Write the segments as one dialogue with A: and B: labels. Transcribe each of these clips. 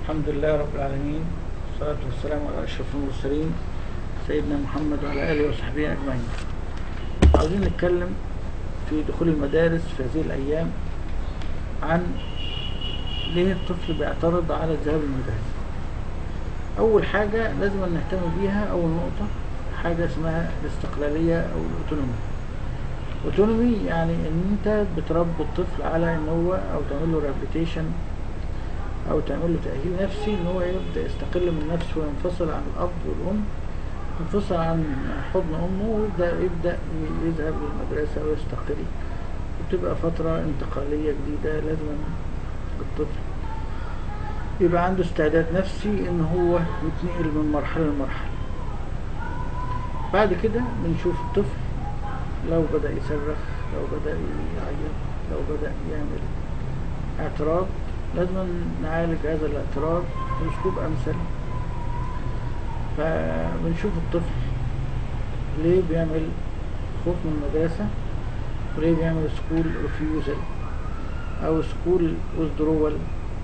A: الحمد لله رب العالمين والصلاة والسلام على أشرف المرسلين سيدنا محمد وعلى آله وصحبه أجمعين عاوزين نتكلم في دخول المدارس في هذه الأيام عن ليه الطفل بيعترض على الذهاب للمدرسة أول حاجة لازم نهتم بيها أول نقطة حاجة اسمها الاستقلالية أو الأوتونومي اوتونومي يعني ان انت بتربي الطفل على ان هو او تعمل له ريهابيليتيشن او تعمل له تأهيل نفسي ان هو يبدأ يستقل من نفسه وينفصل عن الاب والام ينفصل عن حضن امه ويبدأ يبدأ يذهب للمدرسة ويستقل وتبقى فترة انتقالية جديدة لازم الطفل يبقى عنده استعداد نفسي ان هو يتنقل من مرحلة لمرحلة بعد كده بنشوف الطفل لو بدأ يصرخ لو بدأ يعيط لو بدأ يعمل اعتراض لازم نعالج هذا الاعتراض بأسلوب أمثل فبنشوف الطفل ليه بيعمل خوف من المدرسة وليه بيعمل سكول ريفيوزل أو سكول وذرول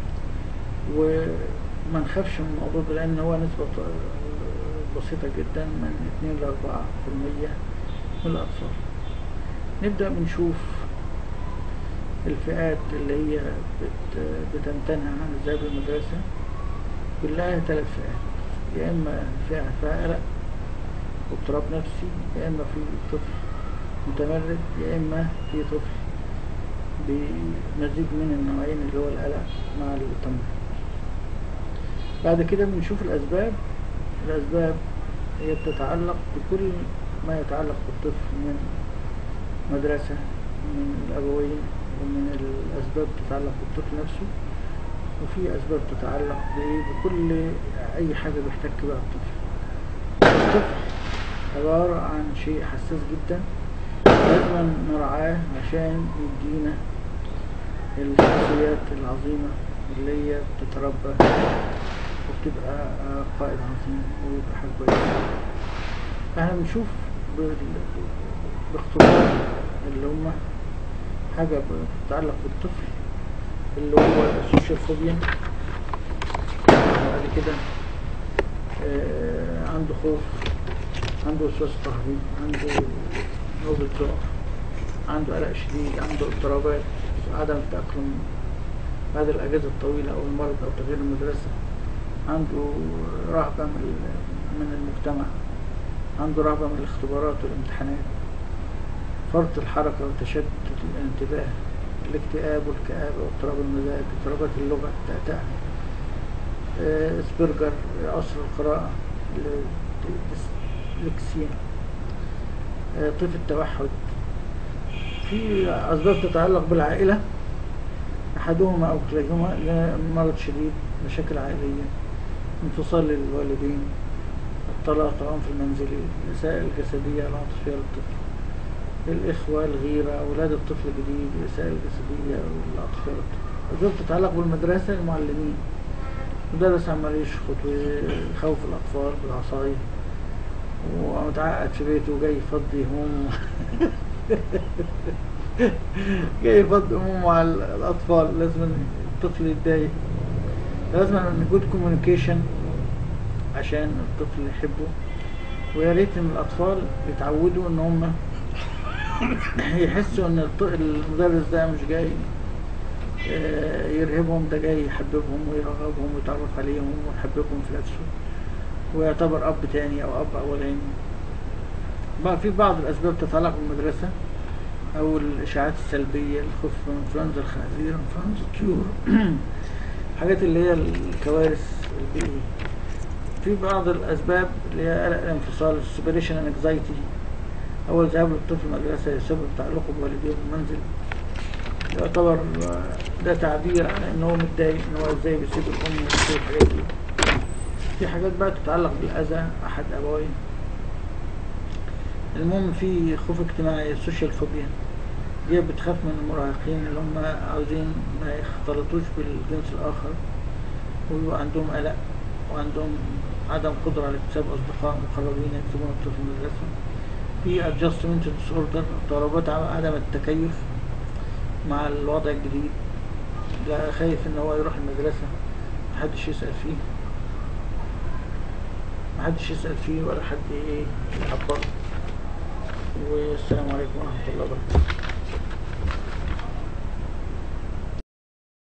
A: وما نخافش من الموضوع ده لأن هو نسبة بسيطة جدا من 2 ل 4 في المية من الأطفال نبدأ بنشوف الفئات اللي هي بت بتمتنع عن الذهاب للمدرسة بنلاقيها ثلاث فئات يا إما فئة فيها قلق واضطراب نفسي يا إما في طفل متمرد يا إما في طفل بمزيج من النوعين اللي هو القلق مع التمرد بعد كده بنشوف الأسباب الأسباب هي بتتعلق بكل ما يتعلق بالطفل من مدرسة من الأبوين ومن الأسباب تتعلق بالطفل نفسه وفي أسباب تتعلق بكل أي حاجة بيحتك بها الطفل الطفل عبارة عن شيء حساس جدا لازم نرعاه عشان يدينا الشخصيات العظيمة اللي هي بتتربى وبتبقى قائد عظيم ويبقى حاجة كويسة احنا بنشوف باختصار اللي هم حاجة بتتعلق بالطفل اللي هو السوشيال فوبيا بعد كده آه عنده خوف عنده وسواس قهري عنده نوبة ضعف عنده قلق شديد عنده اضطرابات عدم التأقلم بعد الأجازة الطويلة أو المرض أو تغيير المدرسة عنده رهبة من المجتمع عنده رهبة من الاختبارات والامتحانات فرط الحركة وتشتت الانتباه الاكتئاب والكآبة واضطراب المزاج اضطرابات اللغة التأتأة اسبرجر عسر القراءة الديسلكسيا طيف التوحد في أسباب تتعلق بالعائلة أحدهما أو كلاهما مرض شديد مشاكل عائلية انفصال للوالدين الطلاق العنف المنزلي الإساءة الجسدية العاطفية للطفل الإخوة الغيرة أولاد الطفل الجديد الإساءة الجسدية والعاطفية للطفل أسباب تتعلق بالمدرسة المعلمين مدرس عمال يشخط ويخوف الأطفال بالعصاية ومتعقد في بيته جاي يفضي همومه جاي يفضي همومه على الأطفال لازم الطفل يتضايق لازم نجود كوميونيكيشن عشان الطفل يحبه ويا ريت ان الاطفال يتعودوا ان هم يحسوا ان المدرس ده مش جاي يرهبهم ده جاي يحببهم ويرغبهم ويتعرف عليهم ويحببهم في نفسه ويعتبر اب تاني او اب اولاني بقى في بعض الاسباب تتعلق بالمدرسه او الاشاعات السلبيه الخوف من انفلونزا الخنازير انفلونزا الطيور الحاجات اللي هي الكوارث البيئيه في بعض الأسباب اللي هي قلق الانفصال السيبريشن انكزايتي أول ذهاب للطفل المدرسة يسبب تعلقه بوالديه بالمنزل يعتبر ده تعبير عن إن هو متضايق إن هو إزاي بيسيب الأم ويسيب الحاجات دي في حاجات بقى تتعلق بالأذى أحد أبويه المهم في خوف اجتماعي السوشيال فوبيا دي بتخاف من المراهقين اللي هم عاوزين ما يختلطوش بالجنس الآخر ويبقى عندهم قلق وعندهم عدم قدرة على اكتساب أصدقاء مقربين يكتبون الطفل في المدرسة في adjustment disorder اضطرابات عدم التكيف مع الوضع الجديد لا خايف ان هو يروح المدرسة محدش يسأل فيه محدش يسأل فيه ولا حد ايه يعبر والسلام عليكم ورحمة الله وبركاته